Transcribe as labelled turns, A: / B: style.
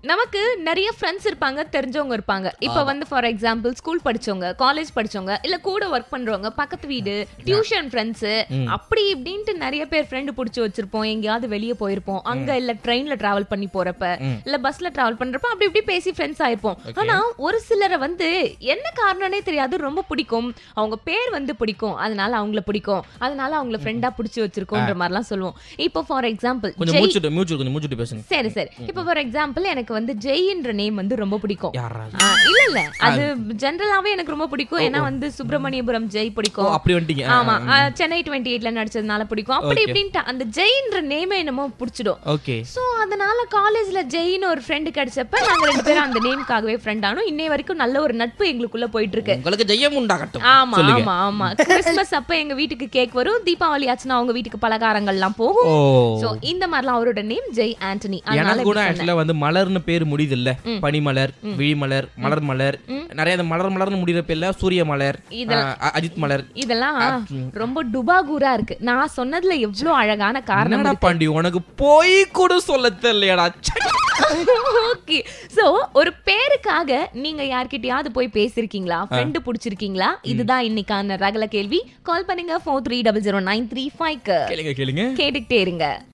A: நமக்கு நிறைய ஃப்ரெண்ட்ஸ் இருப்பாங்க தெரிஞ்சவங்க இருப்பாங்க இப்ப வந்து ஃபார் எக்ஸாம்பிள் ஸ்கூல் படிச்சவங்க காலேஜ் படிச்சவங்க இல்ல கூட ஒர்க் பண்றவங்க பக்கத்து வீடு டியூஷன் ஃப்ரெண்ட்ஸ் அப்படி இப்படின்ட்டு நிறைய பேர் ஃப்ரெண்டு புடிச்சு வச்சிருப்போம் எங்கேயாவது வெளியே போயிருப்போம் அங்க இல்ல ட்ரெயின்ல டிராவல் பண்ணி போறப்ப இல்ல பஸ்ல டிராவல் பண்றப்ப அப்படி இப்படி பேசி ஃப்ரெண்ட்ஸ் ஆயிருப்போம் ஆனா ஒரு சிலரை வந்து என்ன காரணம்னே தெரியாது ரொம்ப பிடிக்கும் அவங்க பேர் வந்து பிடிக்கும் அதனால அவங்கள பிடிக்கும் அதனால அவங்கள ஃப்ரெண்டா புடிச்சு வச்சிருக்கோன்ற மாதிரிலாம் சொல்லுவோம் இப்போ ஃபார் எக்ஸாம்பிள்
B: கொஞ்சம் மூச்சுட்டு மூச்சு கொஞ்சம் மூச்சுட்டு பேசுங்க
A: சரி சரி இப்போ ஃபார் எக்ஸாம்பிள் எனக்கு வந்து ஜெய்ன்ற நேம் வந்து ரொம்ப பிடிக்கும்
B: யாரா
A: ஆ, இல்ல இல்ல அது ஜெனரலாவே எனக்கு ரொம்ப பிடிக்கும் ஏன்னா வந்து சுப்பிரமணியபுரம் ஜெய்
B: ஓ
A: பிடிக்கும்
B: அப்படி வந்துட்டீங்க ஆ,
A: ஆமா ஆ, சென்னை டுவெண்ட்டி எயிட்ல நடிச்சதுனால பிடிக்கும் அப்படி இப்படின்ட்டு அந்த ஜெயின்ற நேமே என்னமோ பிடிச்சிடும்
B: ஓகே
A: சோ அதனால காலேஜ்ல ஜெயின்னு ஒரு ஃப்ரெண்டு கிடைச்சப்ப நாங்க ரெண்டு பேரும் அந்த நேமுக்காகவே ஃப்ரெண்ட் ஆனோம் இன்னை வரைக்கும் நல்ல ஒரு நட்பு எங்களுக்குள்ள போயிட்டு இருக்கு
B: உங்களுக்கு ஜெயம் உண்டாகட்டும்
A: ஆமா
B: சொல்லுங்க.
A: ஆமா ஆமா கிறிஸ்மஸ் அப்ப எங்க வீட்டுக்கு கேக் வரும் தீபாவளி ஆச்சுன்னா அவங்க வீட்டுக்கு பலகாரங்கள்லாம் போகும்
B: ஓ
A: சோ இந்த மாதிரிலாம் அவரோட நேம் ஜெய் ஆண்டனி அதனால
B: எனக்கு கூட
A: இப்படி சொன்னேன்.
B: ஆக்சுவலா வந்து மலர்னு பேர் முடியுது இல்ல பனிமலர் விழிமலர் மலர் மலர் நிறைய இந்த மலர் மலர்னு முடிகிற பேர்ல சூரிய மலர்
A: இதெல்லாம்
B: ஆ, அஜித் மலர்
A: இதெல்லாம் ரொம்ப டுபாகூரா இருக்கு நான் சொன்னதுல எவ்வளவு அழகான காரணம்
B: என்னடா பாண்டி உனக்கு போய் கூட சொல்ல தெரியலையாடா ச்சே.
A: ஓகே சோ ஒரு பேருக்காக நீங்க யார்கிட்டயாவது போய் பேசிருக்கீங்களா ஃப்ரெண்டு புடிச்சிருக்கீங்களா இதுதான் இன்னைக்கான ரகல கேள்வி கால் பண்ணுங்க four three double zero nine three five
B: கேளுங்க கேளுங்க
A: கேட்டுக்கிட்டே இருங்க